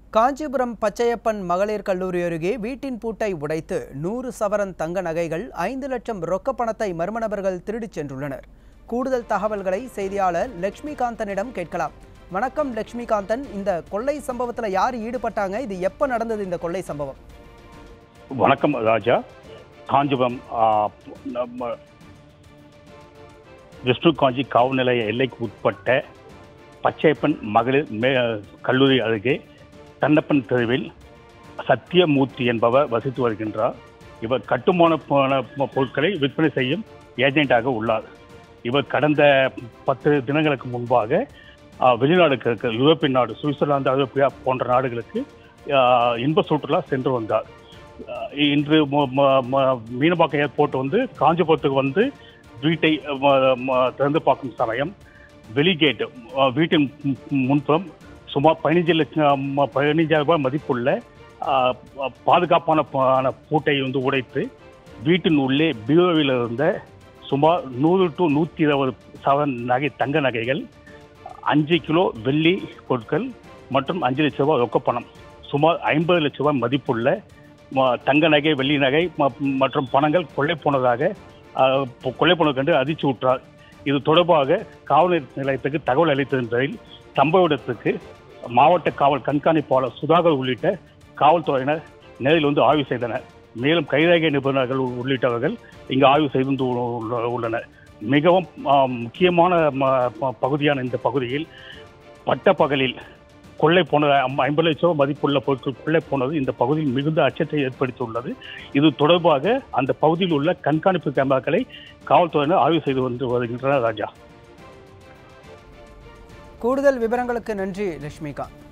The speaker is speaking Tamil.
காஞ்சிபுரம் பச்சையப்பன் மகளிர் கல்லூரி அருகே வீட்டின் பூட்டை உடைத்து நூறு சவரன் தங்க நகைகள் ஐந்து லட்சம் ரொக்க பணத்தை மர்ம நபர்கள் திருடிச் சென்றுள்ளனர் கூடுதல் தகவல்களை செய்தியாளர் லட்சுமிகாந்தனிடம் கேட்கலாம் வணக்கம் லட்சுமிகாந்தன் இந்த கொள்ளை சம்பவத்தில் யார் ஈடுபட்டாங்க இது எப்போ நடந்தது இந்த கொள்ளை சம்பவம் வணக்கம் ராஜா காஞ்சிபுரம் ஆ, நம்ம விஷ்ணு காஞ்சி காவல் நிலைய எல்லைக்கு உட்பட்ட பச்சையப்பன் மகளிர் மே கல்லூரி அருகே தன்னப்பன் தெருவில் சத்தியமூர்த்தி என்பவர் வசித்து வருகின்றார் இவர் கட்டுமான பொ- பொருட்களை விற்பனை செய்யும் ஏஜென்ட்டாக உள்ளார் இவர் கடந்த பத்து தினங்களுக்கு முன்பாக ஆ, வெளிநாடுக்கு இருக்க யூரோப்பியன் நாடு சுவிட்சர்லாந்து ஐரோப்பியா போன்ற நாடுகளுக்கு ஆ, இன்ப சுற்றுலா சென்று வந்தார் அஹ் இன்று ம- ம- ம- மீனம்பாக்கம் ஏர்போர்ட் வந்து காஞ்சிபுரத்துக்கு வந்து வீட்டை ம- ம- திறந்து பார்க்கும் சமயம் வெளிகேட் அஹ் வீட்டின் மு- முன்புறம் சுமார் பதினஞ்சு லட்சம் ம- பதினஞ்சாயிரம் ரூபாய் மதிப்புள்ள அஹ், ப- பாதுகாப்பான ப- பூட்டை வந்து உடைத்து வீட்டின் உள்ளே பீரோவில் இருந்த சுமார் நூறு டு நூற்றி இருபது சவரன் நகை தங்க நகைகள் அஞ்சு கிலோ வெள்ளி பொருட்கள் மற்றும் அஞ்சு லட்ச ரூபாய் ரொக்கப்பணம் சுமார் ஐம்பது லட்ச ரூபாய் மதிப்புள்ள ம- தங்க நகை வெள்ளி நகை ம- மற்றும் பணங்கள் கொள்ளை போனதாக அஹ், பொ- கொள்ளை போனது கண்டு அதிர்ச்சி உற்றார் இது தொடர்பாக காவல் நிலையத்துக்கு தகவல் அளித்ததன் பேரில் சம்பவ இடத்துக்கு மாவட்ட காவல் கண்காணிப்பாளர் சுதாகர் உள்ளிட்ட காவல்துறையினர் நேரில் வந்து ஆய்வு செய்தனர் மேலும் கைரேகை நிபுணர்கள் உள்ளிட்டவர்கள் இங்கு ஆய்வு செய்து வந்து உள்ள- உள்ளனர் மிகவும் ஆஹ், முக்கியமான ம- ப- பகுதியான இந்த பகுதியில் பட்ட பகலில் கொள்ளை போனது ஐம்ப- ஐம்பது லட்சம் ரூபாய் மதிப்புள்ள பொருட்கள் கொள்ளை போனது இந்த பகுதியில் மிகுந்த அச்சத்தை ஏற்படுத்தியுள்ளது இது தொடர்பாக அந்த பகுதியில் உள்ள கண்காணிப்பு கேமராக்களை காவல்துறையினர் ஆய்வு செய்து வந்து வருகின்றனர் ராஜா கூடுதல் விவரங்களுக்கு நன்றி லட்சுமிகாந்த்